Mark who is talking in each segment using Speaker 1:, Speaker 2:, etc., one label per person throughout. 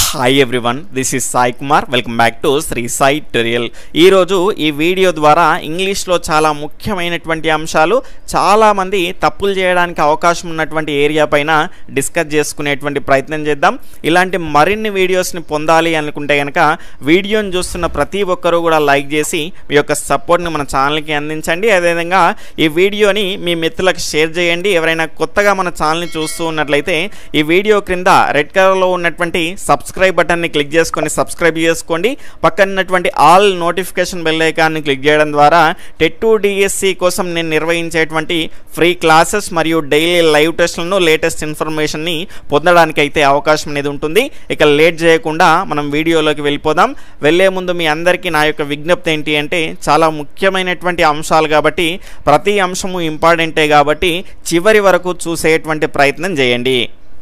Speaker 1: hi everyone this is Sai Kumar welcome back to Sri Sai tutorial ఈరోజు ఈ video ద్వారా ఇంగ్లీష్లో చాలా ముఖ్యమైనటువంటి అంశాలు చాలామంది తప్పులు చేయడానికి అవకాశం ఉన్నటువంటి ఏరియా పైన డిస్కస్ చేసుకునేటువంటి ప్రయత్నం చేద్దాం ఇలాంటి మరిన్ని వీడియోస్ని పొందాలి అనుకుంటే కనుక వీడియోని చూస్తున్న ప్రతి ఒక్కరూ కూడా లైక్ చేసి మీ యొక్క సపోర్ట్ని మన ఛానల్కి అందించండి అదేవిధంగా ఈ వీడియోని మీ మిత్రులకు షేర్ చేయండి ఎవరైనా కొత్తగా మన ఛానల్ని చూస్తూ ఉన్నట్లయితే ఈ వీడియో క్రింద రెడ్ కలర్లో ఉన్నటువంటి సబ్స్క్రైబ్ బటన్ని క్లిక్ చేసుకొని సబ్స్క్రైబ్ చేసుకోండి పక్కన ఉన్నటువంటి ఆల్ నోటిఫికేషన్ బెల్ ఐకాన్ని క్లిక్ చేయడం ద్వారా టెట్ టు డిఎస్సి కోసం నేను నిర్వహించేటువంటి ఫ్రీ క్లాసెస్ మరియు డైలీ లైవ్ టెస్ట్లను లేటెస్ట్ ఇన్ఫర్మేషన్ని పొందడానికి అయితే అవకాశం అనేది ఉంటుంది ఇక లేట్ చేయకుండా మనం వీడియోలోకి వెళ్ళిపోదాం వెళ్ళే ముందు మీ అందరికీ నా యొక్క విజ్ఞప్తి ఏంటి అంటే చాలా ముఖ్యమైనటువంటి అంశాలు కాబట్టి ప్రతి అంశము ఇంపార్టెంటే కాబట్టి చివరి వరకు చూసేటువంటి ప్రయత్నం చేయండి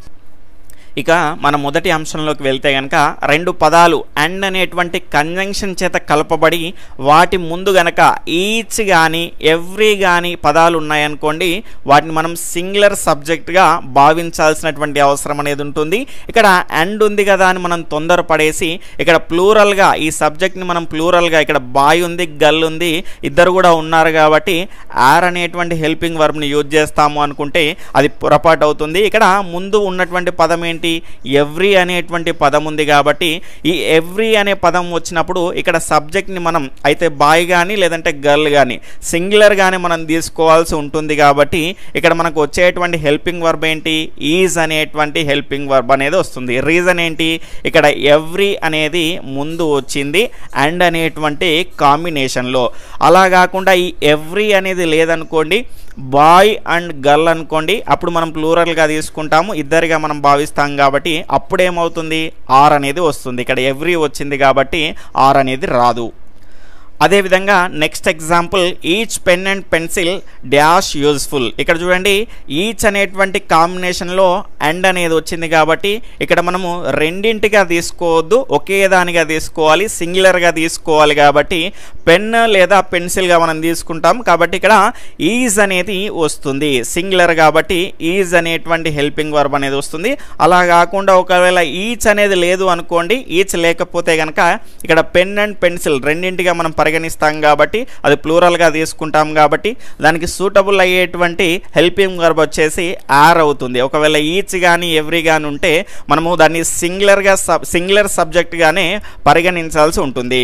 Speaker 1: ఇక మన మొదటి అంశంలోకి వెళ్తే కనుక రెండు పదాలు అండ్ అనేటువంటి కంజంక్షన్ చేత కలపబడి వాటి ముందు గనక ఈచ్ కానీ ఎవ్రీ కానీ పదాలు ఉన్నాయనుకోండి వాటిని మనం సింగులర్ సబ్జెక్ట్గా భావించాల్సినటువంటి అవసరం అనేది ఉంటుంది ఇక్కడ అండ్ ఉంది కదా అని మనం తొందరపడేసి ఇక్కడ ప్లూరల్గా ఈ సబ్జెక్ట్ని మనం ప్లూరల్గా ఇక్కడ బాయ్ ఉంది గల్ ఉంది ఇద్దరు కూడా ఉన్నారు కాబట్టి ఆర్ అనేటువంటి హెల్పింగ్ వర్బ్ని యూజ్ చేస్తాము అనుకుంటే అది పొరపాటు అవుతుంది ఇక్కడ ముందు ఉన్నటువంటి పదం ఏంటి ఎవ్రీ అనేటువంటి పదం ఉంది కాబట్టి ఈ ఎవ్రీ అనే పదం వచ్చినప్పుడు ఇక్కడ సబ్జెక్ట్ని మనం అయితే బాయ్ కానీ లేదంటే గర్ల్ కానీ సింగులర్ కానీ మనం తీసుకోవాల్సి ఉంటుంది కాబట్టి ఇక్కడ మనకు వచ్చేటువంటి హెల్పింగ్ వర్బ్ ఏంటి ఈజ్ అనేటువంటి హెల్పింగ్ వర్బ్ అనేది వస్తుంది రీజన్ ఏంటి ఇక్కడ ఎవ్రీ అనేది ముందు వచ్చింది అండ్ అనేటువంటి కాంబినేషన్లో అలా కాకుండా ఈ ఎవ్రీ అనేది లేదనుకోండి బాయ్ అండ్ గర్ల్ అనుకోండి అప్పుడు మనం ప్లూరల్గా తీసుకుంటాము ఇద్దరిగా మనం భావిస్తాం కాబట్టి అప్పుడేమవుతుంది ఆర్ అనేది వస్తుంది ఇక్కడ ఎవ్రీ వచ్చింది కాబట్టి ఆర్ అనేది రాదు అదేవిధంగా next example each pen and pencil dash useful ఇక్కడ చూడండి ఈచ్ అనేటువంటి కాంబినేషన్లో అండ్ అనేది వచ్చింది కాబట్టి ఇక్కడ మనము రెండింటిగా తీసుకోవద్దు ఒకే దానిగా తీసుకోవాలి సింగులర్గా తీసుకోవాలి కాబట్టి పెన్ లేదా పెన్సిల్గా మనం తీసుకుంటాం కాబట్టి ఇక్కడ ఈజ్ అనేది వస్తుంది సింగులర్ కాబట్టి ఈజ్ అనేటువంటి హెల్పింగ్ వర్బ్ అనేది వస్తుంది అలా కాకుండా ఒకవేళ ఈచ్ అనేది లేదు అనుకోండి ఈచ్ లేకపోతే కనుక ఇక్కడ పెన్ అండ్ పెన్సిల్ రెండింటిగా మనం పరిగణిస్తాం కాబట్టి అది ప్లూరల్గా తీసుకుంటాం కాబట్టి దానికి సూటబుల్ అయ్యేటువంటి హెల్పింగ్ వర్బ్ వచ్చేసి ఆర్ అవుతుంది ఒకవేళ ఈచ్ కానీ ఎవ్రీ కానీ ఉంటే మనము దాన్ని సింగులర్గా సబ్ సింగులర్ సబ్జెక్ట్గానే పరిగణించాల్సి ఉంటుంది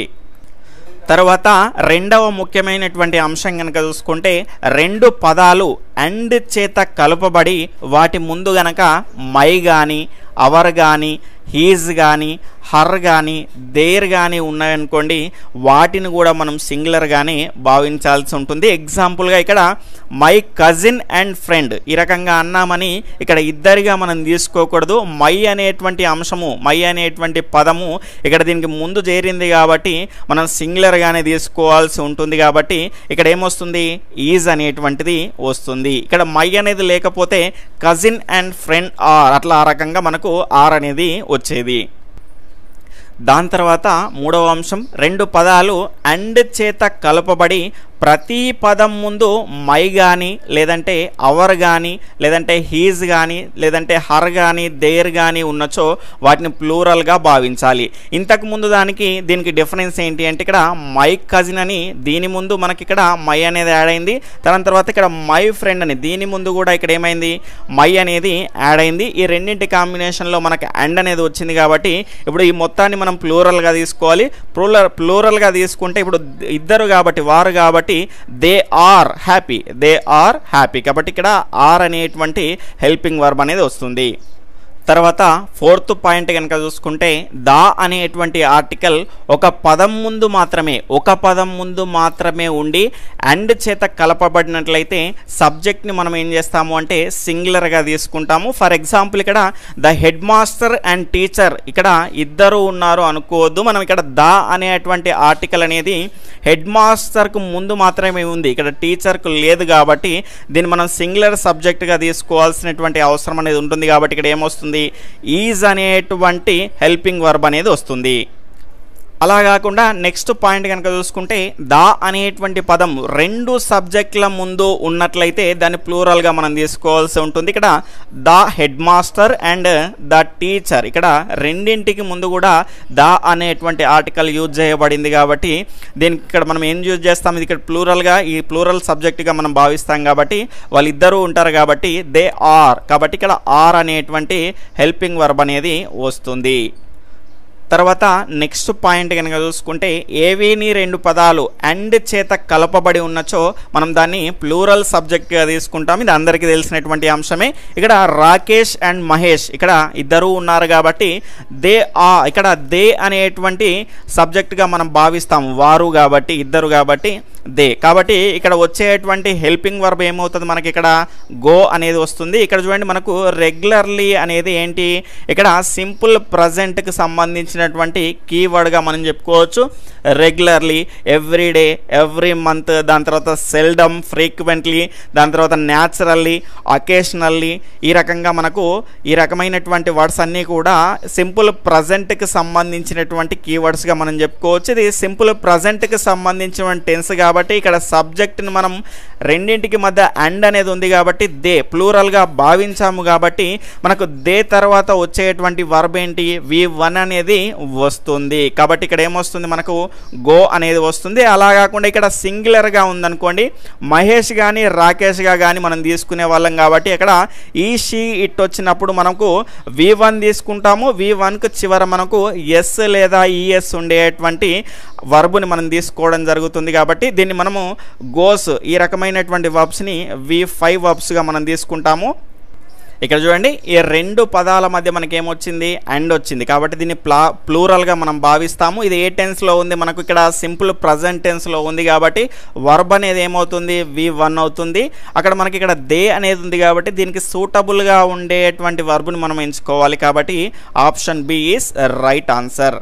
Speaker 1: తర్వాత రెండవ ముఖ్యమైనటువంటి అంశం కనుక చూసుకుంటే రెండు పదాలు అండ్ చేత కలుపబడి వాటి ముందు గనక మై కానీ అవర్ కానీ హీజ్ కానీ హర్ కానీ దేర్ కానీ ఉన్నాయనుకోండి వాటిని కూడా మనం సింగులర్గానే భావించాల్సి ఉంటుంది ఎగ్జాంపుల్గా ఇక్కడ మై కజిన్ అండ్ ఫ్రెండ్ ఈ రకంగా అన్నామని ఇక్కడ ఇద్దరిగా మనం తీసుకోకూడదు మై అనేటువంటి అంశము మై అనేటువంటి పదము ఇక్కడ దీనికి ముందు చేరింది కాబట్టి మనం సింగులర్గానే తీసుకోవాల్సి ఉంటుంది కాబట్టి ఇక్కడ ఏమొస్తుంది ఈజ్ అనేటువంటిది వస్తుంది ఇక్కడ మై అనేది లేకపోతే కజిన్ అండ్ ఫ్రెండ్ ఆర్ అట్లా ఆ రకంగా మనకు ఆర్ అనేది వచ్చేది దాని తర్వాత మూడవ అంశం రెండు పదాలు అండ్ చేత కలపబడి ప్రతి పదం ముందు మై కానీ లేదంటే అవర్ కానీ లేదంటే హీజ్ కానీ లేదంటే హర్ కానీ దేర్ కానీ ఉన్నచో వాటిని ప్లూరల్గా భావించాలి ఇంతకు ముందు దానికి దీనికి డిఫరెన్స్ ఏంటి అంటే ఇక్కడ మై కజిన్ అని దీని ముందు మనకి ఇక్కడ మై అనేది యాడ్ అయింది దాని తర్వాత ఇక్కడ మై ఫ్రెండ్ అని దీని ముందు కూడా ఇక్కడ ఏమైంది మై అనేది యాడ్ అయింది ఈ రెండింటి కాంబినేషన్లో మనకి అండ్ అనేది వచ్చింది కాబట్టి ఇప్పుడు ఈ మొత్తాన్ని మనం ప్లూరల్గా తీసుకోవాలి ప్లూరల్ ప్లూరల్గా తీసుకుంటే ఇప్పుడు ఇద్దరు కాబట్టి వారు కాబట్టి they are happy they are happy కాబట్టి ఇక్కడ ఆర్ అనేటువంటి హెల్పింగ్ వర్బ్ అనేది వస్తుంది తర్వాత ఫోర్త్ పాయింట్ కనుక చూసుకుంటే దా అనేటువంటి ఆర్టికల్ ఒక పదం ముందు మాత్రమే ఒక పదం ముందు మాత్రమే ఉండి అండ్ చేత కలపబడినట్లయితే సబ్జెక్ట్ని మనం ఏం చేస్తాము అంటే సింగులర్గా తీసుకుంటాము ఫర్ ఎగ్జాంపుల్ ఇక్కడ the head master and teacher ఇక్కడ ఇద్దరు ఉన్నారు అనుకోవద్దు మనం ఇక్కడ ద అనేటువంటి ఆర్టికల్ అనేది హెడ్ మాస్టర్కు ముందు మాత్రమే ఉంది ఇక్కడ టీచర్కు లేదు కాబట్టి దీన్ని మనం సింగులర్ సబ్జెక్ట్గా తీసుకోవాల్సినటువంటి అవసరం అనేది ఉంటుంది కాబట్టి ఇక్కడ ఏమొస్తుంది ఈజ్ అనేటువంటి హెల్పింగ్ వర్బ్ అనేది వస్తుంది అలా కాకుండా నెక్స్ట్ పాయింట్ కనుక చూసుకుంటే దా అనేటువంటి పదం రెండు సబ్జెక్టుల ముందు ఉన్నట్లయితే దాన్ని ప్లూరల్గా మనం తీసుకోవాల్సి ఉంటుంది ఇక్కడ the head master and the teacher ఇక్కడ రెండింటికి ముందు కూడా ద అనేటువంటి ఆర్టికల్ యూజ్ చేయబడింది కాబట్టి దీనికి ఇక్కడ మనం ఏం యూజ్ చేస్తాం ఇది ఇక్కడ ప్లూరల్గా ఈ ప్లూరల్ సబ్జెక్టుగా మనం భావిస్తాం కాబట్టి వాళ్ళిద్దరూ ఉంటారు కాబట్టి దే ఆర్ కాబట్టి ఇక్కడ ఆర్ అనేటువంటి హెల్పింగ్ వర్బ్ అనేది వస్తుంది తర్వాత నెక్స్ట్ పాయింట్ కనుక చూసుకుంటే ఏవీని రెండు పదాలు అండ్ చేత కలపబడి ఉన్నచో మనం దాన్ని ప్లూరల్ సబ్జెక్ట్గా తీసుకుంటాం ఇది అందరికీ తెలిసినటువంటి అంశమే ఇక్కడ రాకేష్ అండ్ మహేష్ ఇక్కడ ఇద్దరు ఉన్నారు కాబట్టి దే ఆ ఇక్కడ దే అనేటువంటి సబ్జెక్ట్గా మనం భావిస్తాం వారు కాబట్టి ఇద్దరు కాబట్టి దే కాబట్టి ఇక్కడ వచ్చేటువంటి హెల్పింగ్ వర్బ్ ఏమవుతుంది మనకి ఇక్కడ గో అనేది వస్తుంది ఇక్కడ చూడండి మనకు రెగ్యులర్లీ అనేది ఏంటి ఇక్కడ సింపుల్ ప్రజెంట్కి సంబంధించినటువంటి కీవర్డ్గా మనం చెప్పుకోవచ్చు రెగ్యులర్లీ ఎవ్రీడే ఎవ్రీ మంత్ దాని తర్వాత సెల్డమ్ ఫ్రీక్వెంట్లీ దాని తర్వాత న్యాచురల్లీ అకేషనల్లీ ఈ రకంగా మనకు ఈ రకమైనటువంటి వర్డ్స్ అన్నీ కూడా సింపుల్ ప్రజెంట్కి సంబంధించినటువంటి కీవర్డ్స్గా మనం చెప్పుకోవచ్చు ఇది సింపుల్ ప్రజెంట్కి సంబంధించిన టెన్స్ కాబట్టి ఇక్కడ సబ్జెక్ట్ని మనం రెండింటికి మధ్య అండ్ అనేది ఉంది కాబట్టి దే ప్లూరల్గా భావించాము కాబట్టి మనకు దే తర్వాత వచ్చేటువంటి వర్బ్ ఏంటి వి వన్ అనేది వస్తుంది కాబట్టి ఇక్కడ ఏమొస్తుంది మనకు గో అనేది వస్తుంది అలా కాకుండా ఇక్కడ సింగులర్గా ఉందనుకోండి మహేష్ కానీ రాకేష్గా కానీ మనం తీసుకునే వాళ్ళం కాబట్టి ఇక్కడ ఈ షీ ఇట్ వచ్చినప్పుడు మనకు వి వన్ తీసుకుంటాము వి వన్కు చివర మనకు ఎస్ లేదా ఈఎస్ ఉండేటువంటి వర్బుని మనం తీసుకోవడం జరుగుతుంది కాబట్టి దీన్ని మనము గోస్ ఈ రకమైనటువంటి వర్బ్స్ని వి ఫైవ్ వర్బ్స్గా మనం తీసుకుంటాము ఇక్కడ చూడండి ఈ రెండు పదాల మధ్య మనకి ఏమొచ్చింది అండ్ వచ్చింది కాబట్టి దీన్ని ప్లా ప్లూరల్గా మనం భావిస్తాము ఇది ఏ టెన్స్లో ఉంది మనకు ఇక్కడ సింపుల్ ప్రజెంట్ టెన్స్లో ఉంది కాబట్టి వర్బ్ అనేది ఏమవుతుంది వి వన్ అవుతుంది అక్కడ మనకి ఇక్కడ దే అనేది ఉంది కాబట్టి దీనికి సూటబుల్గా ఉండేటువంటి వర్బ్ని మనం ఎంచుకోవాలి కాబట్టి option B is right answer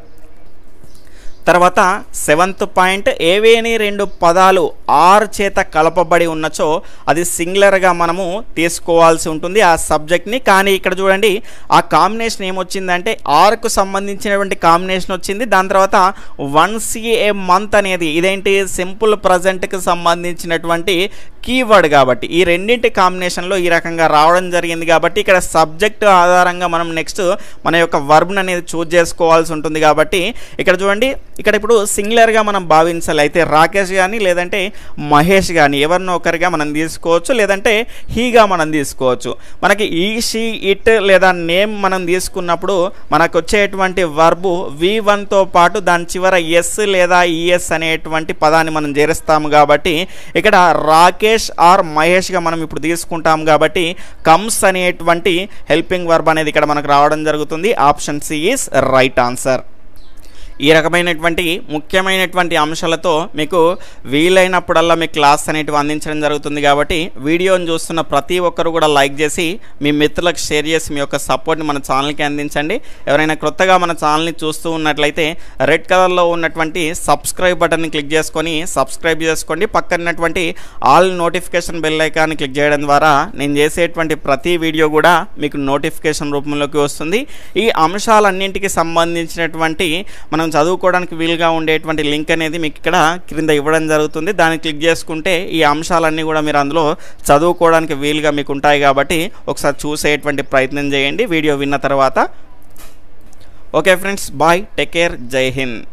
Speaker 1: తర్వాత సెవెంత్ పాయింట్ ఏవేని రెండు పదాలు ఆర్ చేత కలపబడి ఉన్నచో అది సింగులర్గా మనము తీసుకోవాల్సి ఉంటుంది ఆ సబ్జెక్ట్ని కానీ ఇక్కడ చూడండి ఆ కాంబినేషన్ ఏమొచ్చిందంటే ఆర్కు సంబంధించినటువంటి కాంబినేషన్ వచ్చింది దాని తర్వాత వన్ సి ఏ మంత్ అనేది ఇదేంటి సింపుల్ ప్రజెంట్కి సంబంధించినటువంటి కీవర్డ్ కాబట్టి ఈ రెండింటి కాంబినేషన్లో ఈ రకంగా రావడం జరిగింది కాబట్టి ఇక్కడ సబ్జెక్ట్ ఆధారంగా మనం నెక్స్ట్ మన యొక్క వర్బ్ని అనేది చూజ్ చేసుకోవాల్సి ఉంటుంది కాబట్టి ఇక్కడ చూడండి ఇక్కడ ఇప్పుడు సింగులర్గా మనం భావించాలి అయితే రాకేష్ కానీ లేదంటే మహేష్ కానీ ఎవరినో ఒకరిగా మనం తీసుకోవచ్చు లేదంటే హీగా మనం తీసుకోవచ్చు మనకి ఈ షీ ఇట్ లేదా నేమ్ మనం తీసుకున్నప్పుడు మనకు వచ్చేటువంటి వర్బు వి వన్తో పాటు దాని చివర ఎస్ లేదా ఈఎస్ అనేటువంటి పదాన్ని మనం చేరుస్తాము కాబట్టి ఇక్కడ రాకేష్ ఆర్ మహేష్గా మనం ఇప్పుడు తీసుకుంటాం కాబట్టి కమ్స్ అనేటువంటి హెల్పింగ్ వర్బ్ అనేది ఇక్కడ మనకు రావడం జరుగుతుంది option C is right answer ఈ రకమైనటువంటి ముఖ్యమైనటువంటి అంశాలతో మీకు వీలైనప్పుడల్లా మీ క్లాస్ అనేటివి అందించడం జరుగుతుంది కాబట్టి వీడియోని చూస్తున్న ప్రతి ఒక్కరు కూడా లైక్ చేసి మీ మిత్రులకు షేర్ చేసి మీ యొక్క సపోర్ట్ని మన ఛానల్కి అందించండి ఎవరైనా క్రొత్తగా మన ఛానల్ని చూస్తూ ఉన్నట్లయితే రెడ్ కలర్లో ఉన్నటువంటి సబ్స్క్రైబ్ బటన్ని క్లిక్ చేసుకొని సబ్స్క్రైబ్ చేసుకోండి పక్కనటువంటి ఆల్ నోటిఫికేషన్ బెల్ ఐకాన్ని క్లిక్ చేయడం ద్వారా నేను చేసేటువంటి ప్రతి వీడియో కూడా మీకు నోటిఫికేషన్ రూపంలోకి వస్తుంది ఈ అంశాలన్నింటికి సంబంధించినటువంటి మనం చదువుకోవడానికి వీలుగా ఉండేటువంటి లింక్ అనేది మీకు ఇక్కడ క్రింద ఇవ్వడం జరుగుతుంది దాన్ని క్లిక్ చేసుకుంటే ఈ అంశాలన్నీ కూడా మీరు అందులో చదువుకోవడానికి వీలుగా మీకు ఉంటాయి కాబట్టి ఒకసారి చూసేటువంటి ప్రయత్నం చేయండి వీడియో విన్న తర్వాత okay friends bye take care జై హింద్